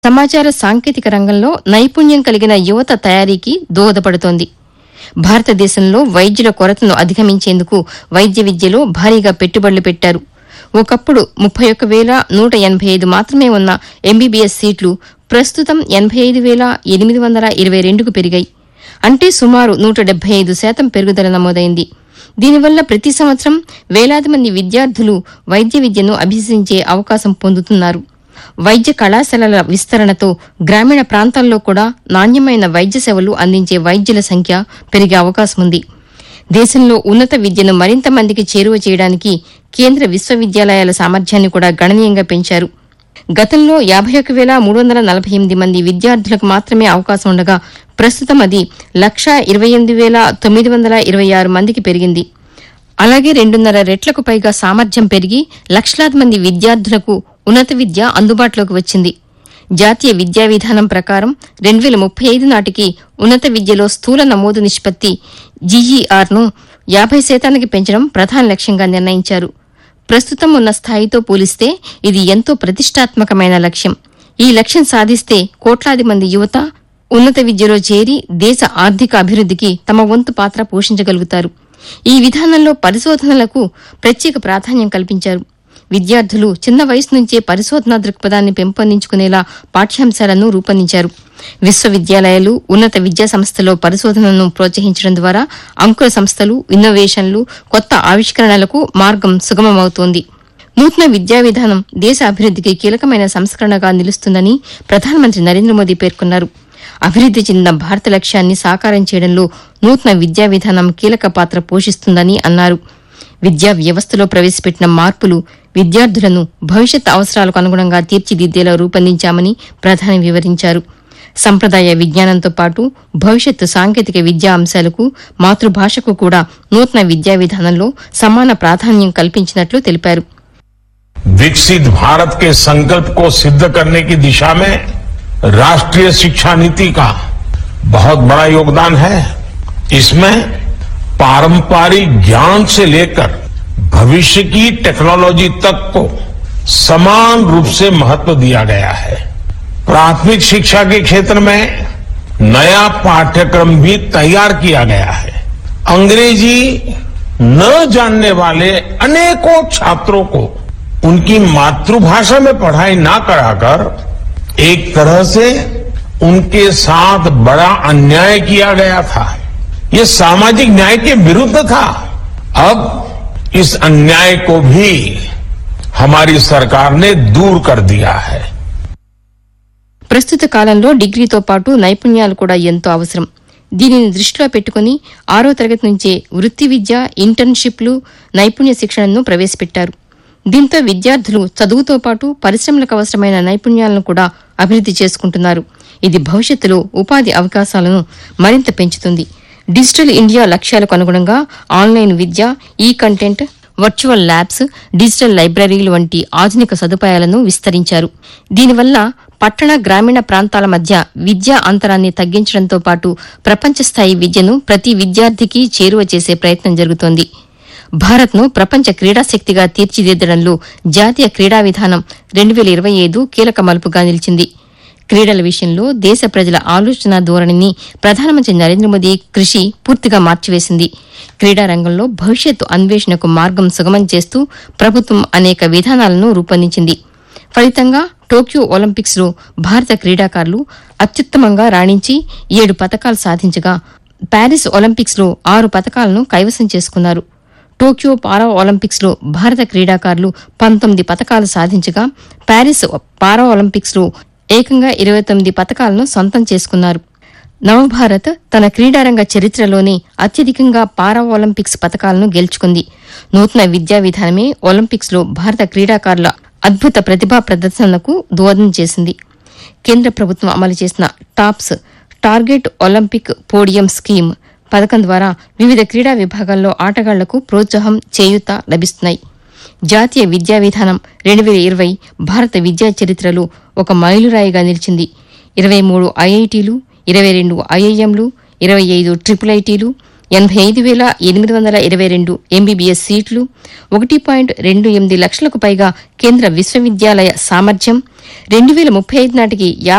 సమాచార సాంకేతిక రంగంలో నైపుణ్యం కలిగిన యువత తయారీకి దోహదపడుతోంది భారతదేశంలో వైద్యుల కొరతను అధిగమించేందుకు వైద్య విద్యలో భారీగా పెట్టుబడులు పెట్టారు ఒకప్పుడు ముప్పై ఒక్క వేల నూట ఎనభై ఐదు మాత్రమే ఉన్న ఎంబీబీఎస్ సీట్లు ప్రస్తుతం ఎనభై ఐదు వేల ఎనిమిది వందల ఇరవై రెండుకు పెరిగాయి అంటే సుమారు నూట డెబ్బై ఐదు శాతం పెరుగుదల నమోదైంది దీనివల్ల ప్రతి సంవత్సరం వేలాది మంది విద్యార్థులు వైద్య విద్యను అభ్యసించే అవకాశం పొందుతున్నారు వైద్య కళాశాలల విస్తరణతో గ్రామీణ ప్రాంతాల్లో కూడా నాణ్యమైన వైద్య సేవలు అందించే వైద్యుల సంఖ్య పెరిగే అవకాశం ఉంది దేశంలో ఉన్నత విద్యను మరింత మందికి చేరువ చేయడానికి కేంద్ర విశ్వవిద్యాలయాల సామర్థ్యాన్ని కూడా గణనీయంగా పెంచారు గతంలో యాభై ఒక వేల మూడు వందల నలభై ఎనిమిది మంది విద్యార్థులకు మాత్రమే అవకాశం ఉండగా ప్రస్తుతం అది లక్షా ఇరవై ఎనిమిది వేల తొమ్మిది వందల ఇరవై ఆరు మందికి పెరిగింది అలాగే రెండున్నర రెట్లకు పైగా సామర్థ్యం పెరిగి లక్షలాది మంది విద్యార్థులకు ఉన్నత విద్య అందుబాటులోకి వచ్చింది జాతీయ విద్యా విధానం ప్రకారం రెండు వేల ముప్పై ఐదు నాటికి ఉన్నత విద్యలో స్థూల నమోదు నిష్పత్తి జీఈఆర్ను యాభై శాతానికి పెంచడం ప్రధాన లక్ష్యంగా నిర్ణయించారు ప్రస్తుతం ఉన్న స్థాయితో పోలిస్తే ఇది ఎంతో ప్రతిష్టాత్మకమైన లక్ష్యం ఈ లక్ష్యం సాధిస్తే కోట్లాది మంది యువత ఉన్నత విద్యలో చేరి దేశ ఆర్థిక అభివృద్ధికి తమ వంతు పాత్ర పోషించగలుగుతారు ఈ విధానంలో పరిశోధనలకు ప్రత్యేక ప్రాధాన్యం కల్పించారు విద్యార్థులు చిన్న వయసు నుంచే పరిశోధనా దృక్పథాన్ని పెంపొందించుకునేలా పాఠ్యాంశాలను రూపొందించారు విశ్వవిద్యాలయాలు ఉన్నత విద్యా సంస్థలో పరిశోధనను ప్రోత్సహించడం ద్వారా అంకుర సంస్థలు ఇన్నోవేషన్లు కొత్త ఆవిష్కరణలకు మార్గం సుగమమవుతోంది నూతన విద్యా విధానం దేశ అభివృద్ధికి కీలకమైన సంస్కరణగా నిలుస్తుందని ప్రధానమంత్రి నరేంద్ర మోదీ పేర్కొన్నారు అభివృద్ది చెందిన భారత లక్ష్యాన్ని సాకారం చేయడంలో నూతన విద్యా విధానం కీలక పాత్ర పోషిస్తుందని అన్నారు విద్యా వ్యవస్థలో ప్రవేశపెట్టిన మార్పులు విద్యార్థులను భవిష్యత్ అవసరాలకు అనుగుణంగా తీర్చిదిద్దేలా రూపొందించామని ప్రధాని వివరించారు సంప్రదాయ విజ్ఞానంతో పాటు భవిష్యత్తు సాంకేతిక విద్యా అంశాలకు మాతృభాషకు కూడా నూతన విద్యా విధానంలో సమాన ప్రాధాన్యం కల్పించినట్లు తెలిపారు विकसित भारत के संकल्प को सिद्ध करने की दिशा में राष्ट्रीय शिक्षा नीति का बहुत बड़ा योगदान है इसमें पारंपरिक ज्ञान से लेकर भविष्य की टेक्नोलॉजी तक को समान रूप से महत्व दिया गया है प्राथमिक शिक्षा के क्षेत्र में नया पाठ्यक्रम भी तैयार किया गया है अंग्रेजी न जानने वाले अनेकों छात्रों को उनकी मातृभाषा में पढ़ाई ना कराकर एक तरह से उनके साथ बड़ा अन्याय किया गया था ये सामाजिक न्याय के विरुद्ध था अब इस अन्याय को भी हमारी सरकार ने दूर कर दिया है ప్రస్తుత కాలంలో డిగ్రీతో పాటు నైపుణ్యాలు కూడా ఎంతో అవసరం దీనిని దృష్టిలో పెట్టుకుని ఆరో తరగతి నుంచే వృత్తి విద్య ఇంటర్న్షిప్లు నైపుణ్య శిక్షణను ప్రవేశపెట్టారు దీంతో విద్యార్థులు చదువుతో పాటు పరిశ్రమలకు అవసరమైన నైపుణ్యాలను కూడా అభివృద్ది చేసుకుంటున్నారు ఇది భవిష్యత్తులో ఉపాధి అవకాశాలను మరింత పెంచుతుంది డిజిటల్ ఇండియా లక్ష్యాలకు అనుగుణంగా ఆన్లైన్ విద్య ఈ కంటెంట్ వర్చువల్ ల్యాబ్స్ డిజిటల్ లైబ్రరీలు వంటి ఆధునిక సదుపాయాలను విస్తరించారు దీనివల్ల పట్టణ గ్రామీణ ప్రాంతాల మధ్య విద్యా అంతరాన్ని తగ్గించడంతో పాటు ప్రపంచ స్థాయి విద్యను ప్రతి విద్యార్థికి చేరువ చేసే ప్రయత్నం జరుగుతోంది భారత్ను ప్రపంచ క్రీడా శక్తిగా తీర్చిదిద్దడంలో జాతీయ క్రీడా విధానం రెండు వేల ఇరవై ఐదు కీలక మలుపుగా నిలిచింది క్రీడల విషయంలో దేశ ప్రజల ఆలోచన ధోరణిని ప్రధానమంత్రి నరేంద్ర మోదీ కృషి పూర్తిగా మార్చివేసింది క్రీడా రంగంలో భవిష్యత్తు అన్వేషణకు మార్గం సుగమం చేస్తూ ప్రభుత్వం అనేక విధానాలను రూపొందించింది ఫలితంగా టోక్యో ఒలింపిక్స్ లో భారత క్రీడాకారులు అత్యుత్తమంగా రాణించి ఏడు పతకాలు సాధించగా ప్యారిస్ ఒలింపిక్స్ లో ఆరు పతకాలను కైవసం చేసుకున్నారు టోక్యో పారా ఒలింపిక్స్ లో భారత క్రీడాకారులు పంతొమ్మిది పతకాలు సాధించగా ప్యారిస్ పారా ఒలింపిక్స్ లో ఏకంగా ఇరవై తొమ్మిది పతకాలను సొంతం చేసుకున్నారు నవభారత్ తన క్రీడారంగ చరిత్రలోనే అత్యధికంగా పారా ఒలింపిక్స్ పతకాలను గెలుచుకుంది నూతన విద్యా విధానమే ఒలింపిక్స్ లో భారత క్రీడాకారుల అద్భుత ప్రతిభా ప్రదర్శనలకు దోహదం చేసింది కేంద్ర ప్రభుత్వం అమలు చేసిన TOPS target Olympic podium scheme పథకం ద్వారా వివిధ క్రీడా విభాగాల్లో ఆటగాళ్లకు ప్రోత్సాహం చేయూత లభిస్తున్నాయి జాతీయ విద్యా విధానం రెండు వేల ఇరవై భారత విద్యా చరిత్రలో ఒక మైలురాయిగా నిలిచింది ఇరవై మూడు ఐఐటీలు ఇరవై రెండు ఐఐఎంలు ఇరవై ఐదు ట్రిపుల్ ఐటీలు ఎనభై ఐదు వేల ఎనిమిది వందల ఇరవై రెండు ఎంబీబీఎస్ సీట్లు ఒకటి పాయింట్ రెండు ఎనిమిది లక్షలకు పైగా కేంద్ర విశ్వవిద్యాలయ సామర్థ్యం రెండు వేల ముప్పై ఐదు నాటికి